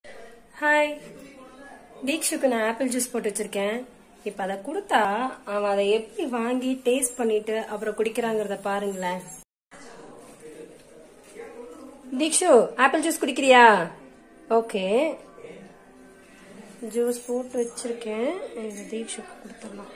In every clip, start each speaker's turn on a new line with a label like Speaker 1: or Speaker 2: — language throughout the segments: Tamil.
Speaker 1: ஹாய் தீக்ஷுக்கு நான் ஆப்பிள் ஜூஸ் போட்டு வச்சிருக்கேன் இப்ப அதை கொடுத்தா அவன் அதை எப்படி வாங்கி டேஸ்ட் பண்ணிட்டு அப்புறம் குடிக்கிறாங்கிறத பாருங்களேன் தீக்ஷு ஆப்பிள் ஜூஸ் குடிக்கிறியா ஓகே ஜூஸ் போட்டு வச்சிருக்கேன் இது தீக்ஷுக்கு கொடுத்துடலாம்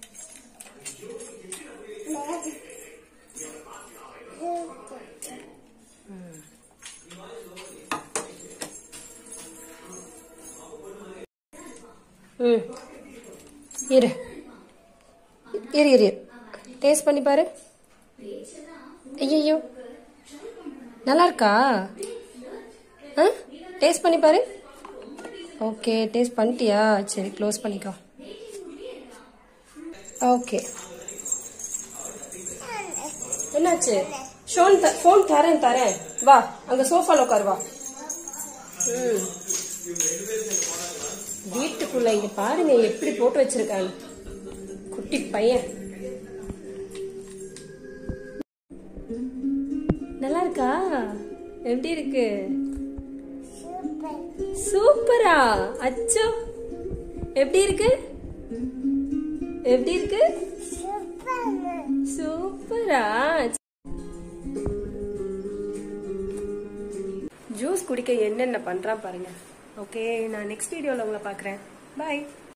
Speaker 1: ம் இரு இரு இரு டேஸ்ட் பண்ணி பாரு ஐயோ நல்லா இருக்கா ஆ டேஸ்ட் பண்ணி பாரு ஓகே டேஸ்ட் பண்ணிட்டியா சரி க்ளோஸ் பண்ணிக்கோ ஓகே என்னாச்சு ஷோன் ஃபோன் தரேன் தரேன் வா அங்க சோஃபால உட்காரு வா ம் வீட்டுக்குள்ள இங்க பாருங்க எப்படி போட்டு வச்சிருக்காங்க குட்டி பையன் நல்லா இருக்கா எப்படி இருக்கு சூப்பரா அச்சோ எப்படி இருக்கு எப்படி இருக்கு சூப்பரா ஜூஸ் குடிக்க என்னென்ன பண்றான் பாருங்க ஓகே நான் நெக்ஸ்ட் வீடியோல உங்களை பார்க்குறேன் பாய்